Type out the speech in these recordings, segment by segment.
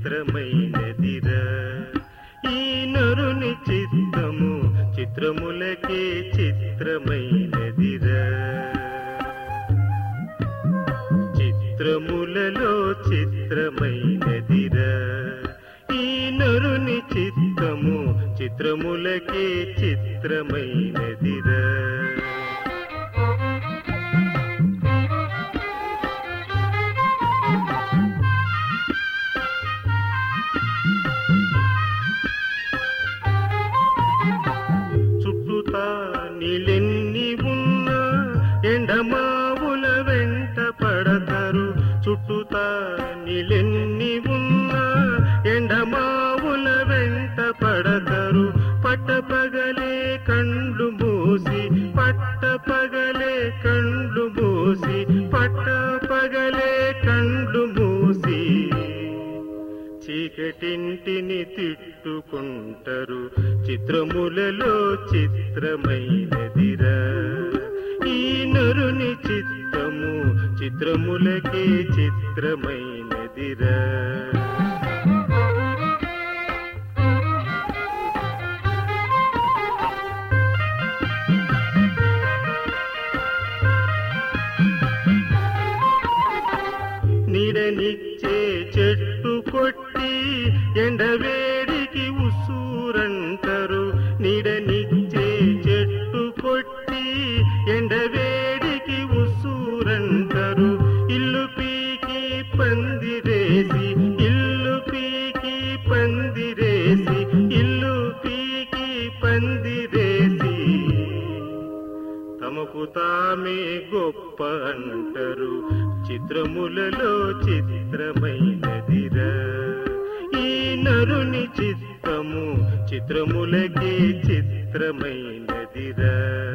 చిత్రమైనదిరా ఈ నరుని చిత్తము చిత్రములకే చిత్రమైనదిరా చిత్రములలో చిత్రమైనదిరా ఈ నరుని చిత్తము చిత్రములకే చిత్రమైనదిరా చుట్టూతా నీళ్ళెన్ని ఉన్నా ఎండమావుల వెంట పడతారు చుట్టూతా నీళ్ళెన్ని ఉన్నా ఎండమావుల వెంట పడతారు పట్టపగలే కండ్లు మూసి పట్టపగలే కండ్లు మూసి పట్టపగలే కండ్లు మూసి చీకటింటిని తిట్టుకుంటారు చిత్రములలో చిత్రమైనదిరా ఈ నరుని చిత్తము చిత్రములకే చిత్రమైనదిరా నీడనిచ్చే చెట్టు కొట్టి ఎండవేడికి ఉసూరంటారు నీడనిచ్చే చెట్టు కొట్టి ఎండవేడికి ఉసూరంటారు ఇల్లు పీకి పందిరేసి ఇల్లు పీకి పందిరేసి ఇల్లు పీకి పందిరేసి తమకు తామే గొప్ప అంటారు చిత్రములలో చిత్రమైనదిరా ఈ నరుని చిత్తము చిత్రములకే చిత్రమైనదిరా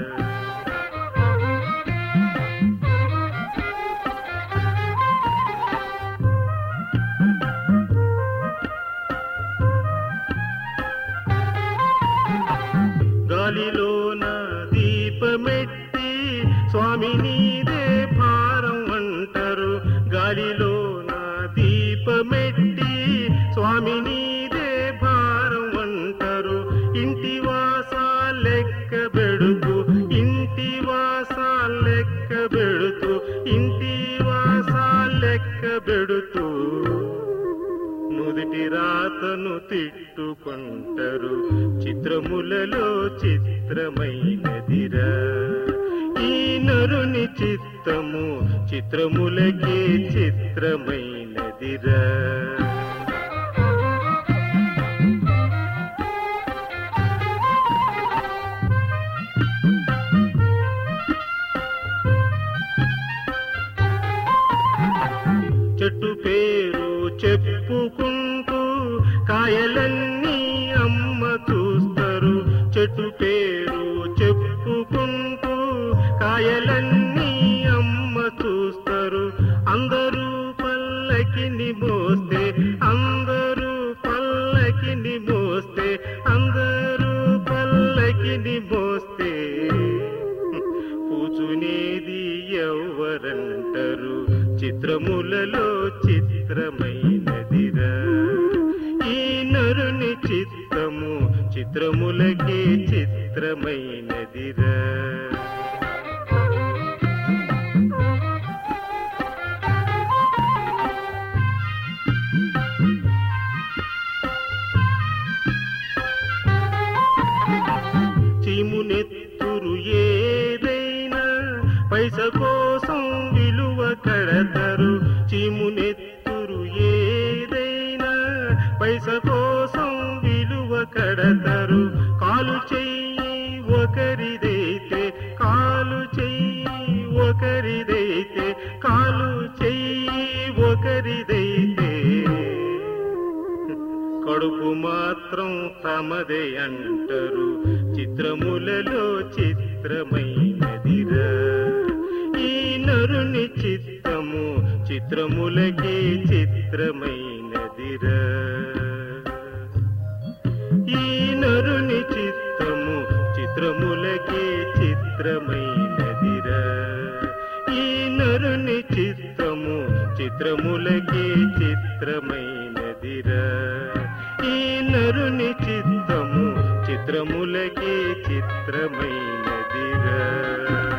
గాలిలోన దీపమెట్టి స్వామి నీదే భారం అంటారు గాలిలోన దీపమెట్టి స్వామి నీదే భారం అంటారు ఇంటి వాసా లెక్క పెడుతూ ఇంటి వాసా లెక్క పెడుతూ ఇంటి వాసా లెక్క పెడుతూ నుదిటి రాతను తిట్టుకుంటారు చిత్రములలో చిత్రమైనదిరా ఈ నరుని చిత్తము చిత్రములకే చిత్రమైనదిరా చెట్టు పేరు చెప్పుకుంటూ కాయలన్నీ అమ్మ చూస్తారు చెట్టు పేరు చెప్పుకుంటూ కాయలన్నీ అమ్మ చూస్తారు అందరూ పల్లకిని మోస్తే అందరూ పల్లకిని మోస్తే అందరూ పల్లకిని మోస్తే కూచునేది ఎవరంటారు చిత్రములలో చిత్రమైనదిరా ఈ నరుని చిత్తము చిత్రములకే చిత్రమైనదిరా చీమునెత్తురు ఏదైనా పైస కోసం విలువ కడతారు చీమునెత్తురు ఏదైనా పైస కోసం విలువ కడతారు కాలు చెయ్యి ఒకరిదైతే కాలు చెయ్యి ఒకరిదైతే కాలు చెయ్యి ఒకరిదైతే కడుపు మాత్రం తమదే అంటారు చిత్రములలో చిత్రమైనదిరా ఈ నరుని చిత్తము చిత్రములకే చిత్రమైనదిరా ఈ నరుని చిత్తము చిత్రములకే చిత్రమైనదిరా ఈ నరుని చిత్తము చిత్రములకే చిత్రమైనదిరా నరుని చిత్తము చిత్రములకి చిత్రమైనదిరా